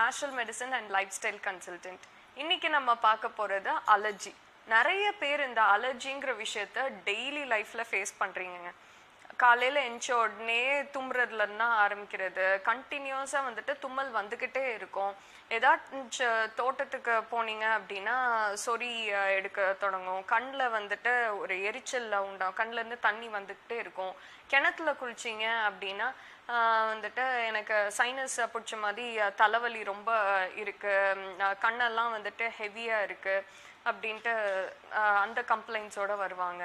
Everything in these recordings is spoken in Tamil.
Natural medicine and lifestyle consultant இன்னைக்கு நம்ம பார்க்க போறது அலர்ஜி நிறைய பேர் இந்த அலர்ஜிங்கிற விஷயத்த டெய்லி லைஃப்ல ஃபேஸ் பண்றீங்கங்க காலையில எஞ்ச உடனே தும்முறதுல இருந்தா ஆரம்பிக்கிறது கண்டினியூஸா வந்துட்டு தும்மல் வந்துகிட்டே இருக்கும் ஏதாச்சும் தோட்டத்துக்கு போனீங்க அப்படின்னா சொறி அஹ், எடுக்க தொடங்கும் கண்ணில் வந்துட்டு ஒரு எரிச்சல் உண்டாகும் கண்ணுல இருந்து தண்ணி வந்துகிட்டே இருக்கும் கிணத்துல குளிச்சிங்க அப்படின்னா ஆஹ், வந்துட்டு எனக்கு சைனஸ் பிடிச்ச மாதிரி அஹ், தலைவலி ரொம்ப இருக்கு உம், அஹ், கண்ணெல்லாம் வந்துட்டு ஹெவியா இருக்கு அப்படின்ட்டு ஆஹ், அந்த கம்ப்ளைண்ட்ஸோட வருவாங்க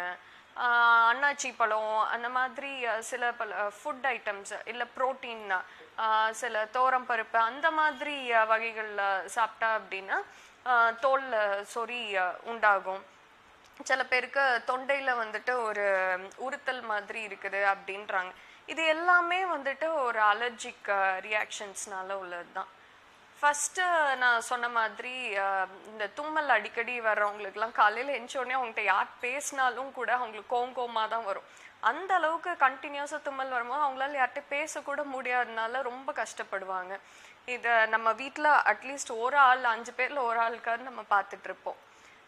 ஆஹ் அன்னாச்சி பழம் அந்த மாதிரி அஹ், சில பல ஃபுட் ஐட்டம்ஸ் இல்லை ப்ரோட்டீன் சில தோரம் பருப்பு அந்த மாதிரி அஹ், வகைகள்ல சாப்பிட்டா அப்படின்னா ஆஹ், தோல்ல சொறி அஹ், உண்டாகும் சில பேருக்கு தொண்டையில வந்துட்டு ஒரு உறுத்தல் மாதிரி இருக்குது அப்படின்றாங்க இது எல்லாமே வந்துட்டு ஒரு அலர்ஜிக் ரியாக்ஷன்ஸ்னால உள்ளது தான் ஃபஸ்ட்டு நான் சொன்ன மாதிரி அஹ், இந்த தும்மல் அடிக்கடி வர்றவங்களுக்குலாம் காலையில் எந்த உடனே அவங்ககிட்ட யார் பேசினாலும் கூட அவங்களுக்கு கோங்கோமாக தான் வரும் அந்த அளவுக்கு கண்டினியூஸாக தும்மல் வரும்போது அவங்களால யார்கிட்ட பேசக்கூட முடியாதனால ரொம்ப கஷ்டப்படுவாங்க இதை நம்ம வீட்டில் அட்லீஸ்ட் ஒரு ஆள் அஞ்சு பேரில் ஒரு ஆளுக்காவது நம்ம பார்த்துட்டு இருப்போம்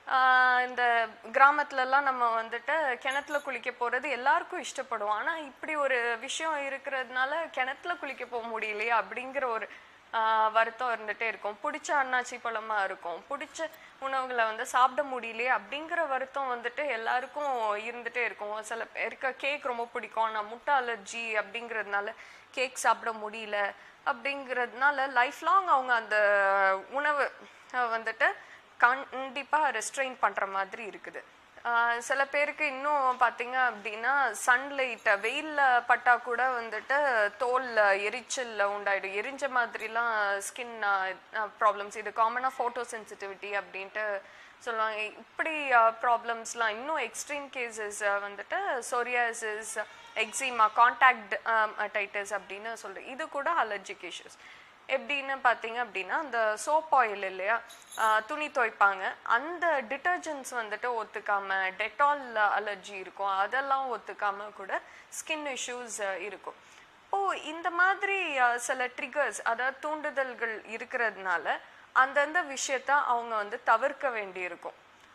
ஆஹ் இந்த கிராமத்துலலாம் நம்ம வந்துட்டு கிணத்துல குளிக்க போகிறது எல்லாருக்கும் இஷ்டப்படும் ஆனால் இப்படி ஒரு விஷயம் இருக்கிறதுனால கிணத்துல குளிக்க போக முடியலையே அப்படிங்கிற ஒரு ஆஹ் வருத்தம் இருந்துகிட்டே இருக்கும் பிடிச்ச அன்னாச்சி பழமாக இருக்கும் பிடிச்ச உணவுகளை வந்து சாப்பிட முடியலையே அப்படிங்கிற வருத்தம் வந்துட்டு எல்லாருக்கும் இருந்துகிட்டே இருக்கும் சில பேருக்கு கேக் ரொம்ப பிடிக்கும் ஆனால் முட்டை அலர்ஜி அப்படிங்கிறதுனால கேக் சாப்பிட முடியல அப்படிங்கிறதுனால லைஃப் லாங் அவங்க அந்த உணவு அஹ் வந்துட்டு கண்டிப்பாக ரெஸ்ட்ரெயின் பண்ணுற மாதிரி இருக்குது ஆஹ் சில பேருக்கு இன்னும் பார்த்தீங்க அப்படின்னா சன்லைட் வெயிலில் பட்டா கூட வந்துட்டு தோலில் எரிச்சல் உண்டாயிடும் எரிஞ்ச மாதிரிலாம் ஸ்கின் ப்ராப்ளம்ஸ் இது காமனாக ஃபோட்டோ சென்சிட்டிவிட்டி அப்படின்ட்டு சொல்லுவாங்க இப்படி ப்ராப்ளம்ஸ்லாம் இன்னும் எக்ஸ்ட்ரீம் கேசஸ் வந்துட்டு சொரியாசிஸ் எக்ஸிமா கான்டாக்ட் டைட்டஸ் அப்படின்னு சொல்கிறேன் இது கூட அலர்ஜிக் இஷ்யூஸ் எப்படின்னு பார்த்தீங்க அப்படின்னா அந்த சோப் ஆயில் இல்லையா ஆஹ் துணி துவைப்பாங்க அந்த டிட்டர்ஜென்ட்ஸ் வந்துட்டு ஒத்துக்காம டெட்டால் அலர்ஜி இருக்கும் அதெல்லாம் ஒத்துக்காம கூட ஸ்கின் இஷ்யூஸ் இருக்கும் இப்போ இந்த மாதிரி ஆஹ் சில ட்ரிகர்ஸ் அதாவது தூண்டுதல்கள் இருக்கிறதுனால அந்தந்த விஷயத்த அவங்க வந்து தவிர்க்க வேண்டியிருக்கும்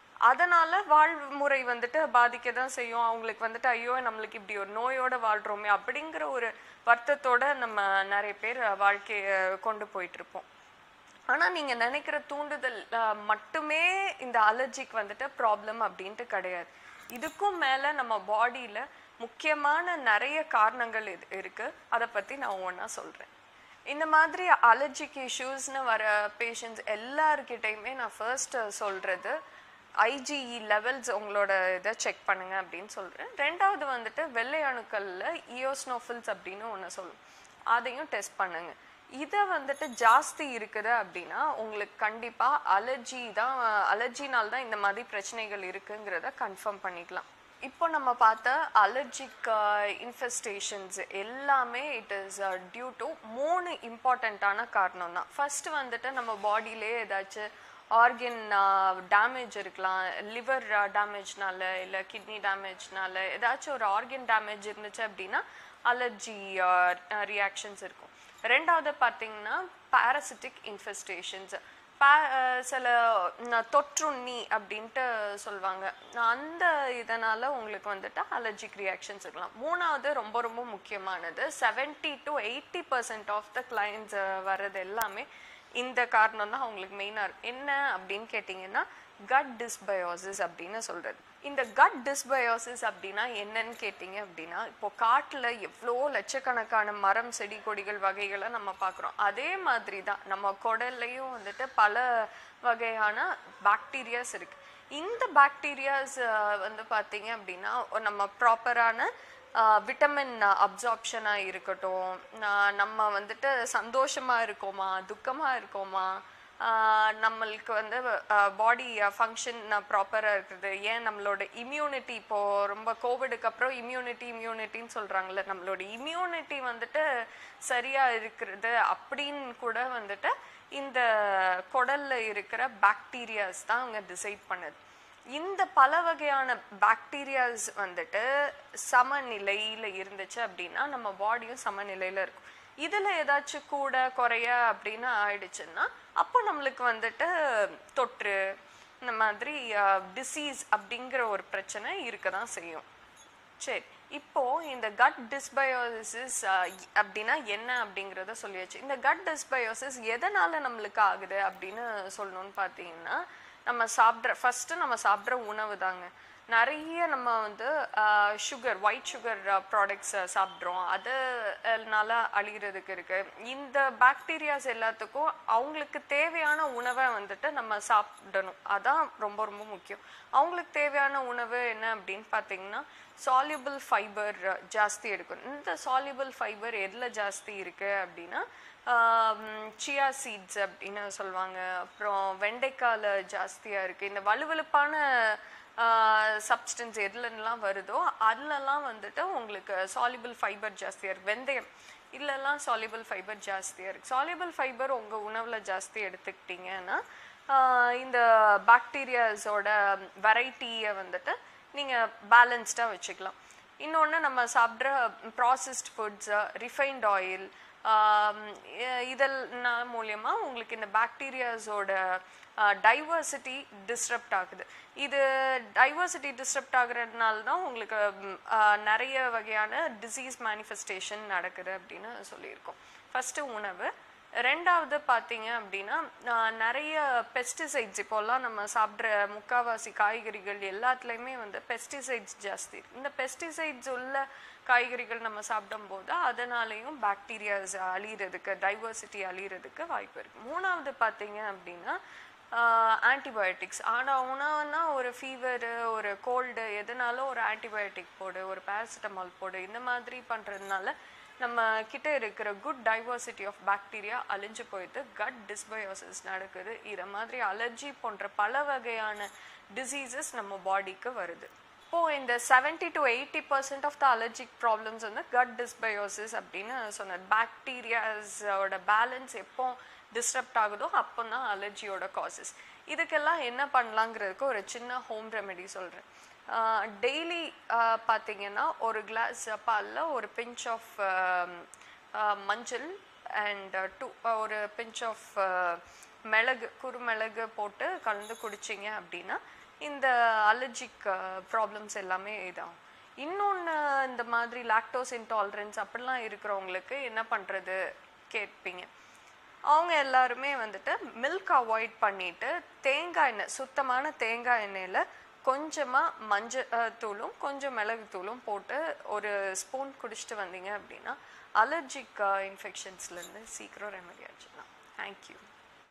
அதனால வாழ்முறை வந்துட்டு பாதிக்க தான் செய்யும் அவங்களுக்கு வந்துட்டு ஐயோ நம்மளுக்கு இப்படி ஒரு நோயோட வாழ்றோமே அப்படிங்கிற ஒரு வருத்தத்தோட நம்ம நிறைய பேர் வாழ்க்கையை கொண்டு போயிட்டு இருப்போம் ஆனா நீங்க நினைக்கிற தூண்டுதல் அஹ், மட்டுமே இந்த அலர்ஜிக்கு வந்துட்டு ப்ராப்ளம் அப்படின்ட்டு கிடையாது இதுக்கும் மேல நம்ம பாடியில முக்கியமான நிறைய காரணங்கள் இது இருக்கு அதை பத்தி நான் ஒவ்வொன்றா சொல்றேன் இந்த மாதிரி அலர்ஜிக் இஷ்யூஸ்னு வர பேஷண்ட்ஸ் எல்லார்கிட்டையுமே நான் ஃபர்ஸ்ட் சொல்றது ஐஜிஇ லெவல்ஸ் உங்களோட இதை செக் பண்ணுங்க அப்படின்னு சொல்றேன் ரெண்டாவது வந்துட்டு வெள்ளை அணுக்கள்ல இயோஸ்னோஃபில்ஸ் அப்படின்னு ஒன்று சொல்லும் அதையும் டெஸ்ட் பண்ணுங்க இதை வந்துட்டு ஜாஸ்தி இருக்குது அப்படின்னா உங்களுக்கு கண்டிப்பா அலர்ஜி தான் அலர்ஜினால் தான் இந்த மாதிரி பிரச்சனைகள் இருக்குங்கிறத கன்ஃபார்ம் பண்ணிக்கலாம் இப்போ நம்ம பார்த்த அலர்ஜிக் இன்ஃபெஸ்டேஷன்ஸ் எல்லாமே இட் இஸ் டியூ டு மூணு இம்பார்ட்டண்ட்டான காரணம் தான் ஃபர்ஸ்ட் வந்துட்டு நம்ம பாடியிலே ஏதாச்சும் ஆர்கன் டேமேஜ் இருக்கலாம் லிவர் டேமேஜ்னால இல்லை கிட்னி டேமேஜ்னால ஏதாச்சும் ஒரு ஆர்கன் டேமேஜ் இருந்துச்சு அப்படின்னா அலர்ஜி ரியாக்ஷன்ஸ் இருக்கும் ரெண்டாவது பார்த்தீங்கன்னா பாரசிட்டிக் இன்ஃபெஸ்டேஷன்ஸ் பா அஹ் சில ந- தொற்றுண்ணி அப்படின்ட்டு சொல்லுவாங்க அந்த இதனால உங்களுக்கு வந்துட்டு அலர்ஜிக் ரியாக்ஷன்ஸ் இருக்கலாம் மூணாவது ரொம்ப ரொம்ப முக்கியமானது seventy to eighty percent of the clients வர்றது எல்லாமே இந்த காரணம் தான் அவங்களுக்கு மெயினாக இருக்கும் என்ன அப்படின்னு கேட்டிங்கன்னா கட் டிஸ்பயோசிஸ் அப்படின்னு சொல்றது இந்த கட் டிஸ்பயோசிஸ் அப்படின்னா என்னன்னு கேட்டிங்க அப்படின்னா இப்போ காட்டுல எவ்வளோ லட்சக்கணக்கான மரம் செடி கொடிகள் வகைகளை நம்ம பார்க்குறோம் அதே மாதிரி தான் நம்ம குடல்லையும் வந்துட்டு பல வகையான பாக்டீரியாஸ் இருக்கு இந்த பாக்டீரியாஸ் வந்து பார்த்தீங்க அப்படின்னா நம்ம ப்ராப்பரான விட்டமின் அப்சார்ப்ஷனாக இருக்கட்டும் ஆஹ் நம்ம வந்துட்டு சந்தோஷமா இருக்கோமா துக்கமா இருக்கோமா ஆஹ் நம்மளுக்கு வந்து பாடி ஃபங்க்ஷன் ப்ராப்பராக இருக்குது ஏன் நம்மளோட இம்யூனிட்டி இப்போ ரொம்ப கோவிடுக்கு அப்புறம் இம்யூனிட்டி இம்யூனிட்டின்னு சொல்றாங்கல்ல நம்மளோட இம்யூனிட்டி வந்துட்டு சரியா இருக்கிறது அப்படின்னு கூட வந்துட்டு இந்த குடல்ல இருக்கிற பாக்டீரியாஸ் தான் அவங்க டிசைட் பண்ணுது இந்த பல வகையான பாக்டீரியாஸ் வந்துட்டு சமநிலையில இருந்துச்சு அப்படின்னா நம்ம பாடியும் சமநிலையில இருக்கும் இதுல ஏதாச்சும் கூட குறைய அப்படின்னு ஆயிடுச்சுன்னா அப்போ நம்மளுக்கு வந்துட்டு தொற்று இந்த மாதிரி டிசீஸ் அப்படிங்கிற ஒரு பிரச்சனை இருக்க தான் செய்யும் சரி இப்போ இந்த கட் டிஸ்பயோசிஸ் அப்படின்னா என்ன அப்படிங்கிறத சொல்லியாச்சு இந்த கட் டிஸ்பயோசிஸ் எதனால நம்மளுக்கு ஆகுது அப்படின்னு சொல்லணும்னு பார்த்தீங்கன்னா நம்ம சாப்பிட்ற ஃபர்ஸ்ட் நம்ம சாப்பிட்ற உணவு தாங்க நிறைய நம்ம வந்து சுகர் ஒயிட் சுகர் ப்ராடக்ட்ஸ் சாப்பிட்றோம் அதனால அழிகிறதுக்கு இருக்கு இந்த பாக்டீரியாஸ் எல்லாத்துக்கும் அவங்களுக்கு தேவையான உணவை வந்துட்டு நம்ம சாப்பிடணும் அதான் ரொம்ப ரொம்ப முக்கியம் அவங்களுக்கு தேவையான உணவு என்ன அப்படின்னு பார்த்தீங்கன்னா சால்யூபிள் ஃபைபர் ஜாஸ்தி எடுக்கணும் இந்த சால்யூபிள் ஃபைபர் எதில் ஜாஸ்தி இருக்கு அப்படின்னா சியா சீட்ஸ் அப்படின்னு சொல்லுவாங்க அப்புறம் வெண்டைக்கால ஜாஸ்தியாக இருக்குது இந்த வலுவலுப்பான சப்ஸ்டன்ஸ் எதுலலாம் வருதோ அதுலலாம் வந்துட்டு உங்களுக்கு சாலிபிள் ஃபைபர் ஜாஸ்தியாக இருக்குது வெந்தயம் இதுலலாம் சாலிபிள் ஃபைபர் ஜாஸ்தியாக இருக்குது சாலிபிள் ஃபைபர் உங்கள் உணவில் ஜாஸ்தி எடுத்துக்கிட்டிங்கன்னா ஆஹ் இந்த பாக்டீரியாஸோட வெரைட்டியை வந்துட்டு நீங்கள் பேலன்ஸ்டாக வச்சுக்கலாம் இன்னொன்று நம்ம சாப்பிட்ற ப்ராசஸ்ட் ஃபுட்ஸ் ரிஃபைன்ட் ஆயில் இதெல்லாம் மூலயமா உங்களுக்கு இந்த பாக்டீரியாஸோட டைவர்சிட்டி டிஸ்டர்ப்ட் ஆகுது இது டைவர்சிட்டி டிஸ்டர்ப்ட் ஆகுறதுனால தான் உங்களுக்கு ம், ஆஹ், நிறைய வகையான டிசீஸ் மேனிஃபெஸ்டேஷன் நடக்குது அப்படின்னு சொல்லியிருக்கோம் ஃபஸ்ட்டு உணவு ரெண்டாவது பார்த்தீங்க அப்படின்னா ஆஹ், நிறைய பெஸ்டிசைட்ஸ் இப்போல்லாம் நம்ம சாப்பிட்ற முக்காவாசி காய்கறிகள் எல்லாத்துலேயுமே வந்து பெஸ்டிசைட்ஸ் ஜாஸ்தி இருக்கு. இந்த பெஸ்டிசைட்ஸ் உள்ள காய்கறிகள் நம்ம சாப்பிடும்போது அதனாலேயும் பாக்டீரியாஸ் அழியிறதுக்கு டைவர்சிட்டி அழியிறதுக்கு வாய்ப்பு இருக்கு மூணாவது பார்த்தீங்க அப்படின்னா ஆன்டிபயோட்டிக்ஸ் ஆனால் உணவுனா ஒரு ஃபீவரு ஒரு கோல்டு எதுனாலும் ஒரு ஆன்டிபயோட்டிக் போடு ஒரு பேராசிட்டமால் போடு இந்த மாதிரி பண்ணுறதுனால நம்ம கிட்ட இருக்கிற குட் டைவர்சிட்டி ஆஃப் பாக்டீரியா அழிஞ்சு போயிட்டு கட் டிஸ்பயோசிஸ் நடக்குது இதை மாதிரி அலர்ஜி போன்ற பல வகையான டிசீசஸ் நம்ம பாடிக்கு வருது இப்போ இந்த seventy to eighty percent of the allergic problems வந்து கட் டிஸ்பயோசிஸ் அப்படின்னு சொன்னது பாக்டீரியாஸோட பேலன்ஸ் எப்போ டிஸ்டர்ப்ட் ஆகுதோ அப்போ தான் அலர்ஜியோட காசஸ் இதுக்கெல்லாம் என்ன பண்ணலாங்கிறதுக்கு ஒரு சின்ன ஹோம் ரெமெடி சொல்கிறேன் டெய்லி பார்த்தீங்கன்னா ஒரு கிளாஸ் பாலில் ஒரு பிஞ்ச் ஆஃப் மஞ்சள் அண்ட் டூ ஒரு பிஞ்ச் ஆஃப் மிளகு குறுமிளகு போட்டு கலந்து குடிச்சிங்க அப்படின்னா இந்த அலர்ஜிக் ப்ராப்ளம்ஸ் எல்லாமே இதாகும் இன்னொன்று இந்த மாதிரி லாக்டோஸ் இன்டாலரன்ஸ் அப்படிலாம் இருக்கிறவங்களுக்கு என்ன பண்ணுறது கேட்பீங்க அவங்க எல்லாருமே வந்துட்டு மில்க் அவாய்ட் பண்ணிட்டு தேங்காய் எண்ணெய் சுத்தமான தேங்காய் எண்ணெயில் கொஞ்சமாக மஞ்சள் அஹ், தூளும் கொஞ்சம் மிளகு தூளும் போட்டு ஒரு ஸ்பூன் குடிச்சிட்டு வந்தீங்க அப்படின்னா அலர்ஜிக் இன்ஃபெக்ஷன்ஸ்லேருந்து சீக்கிரம் ரெமெடி ஆச்சுக்கலாம் தேங்க்யூ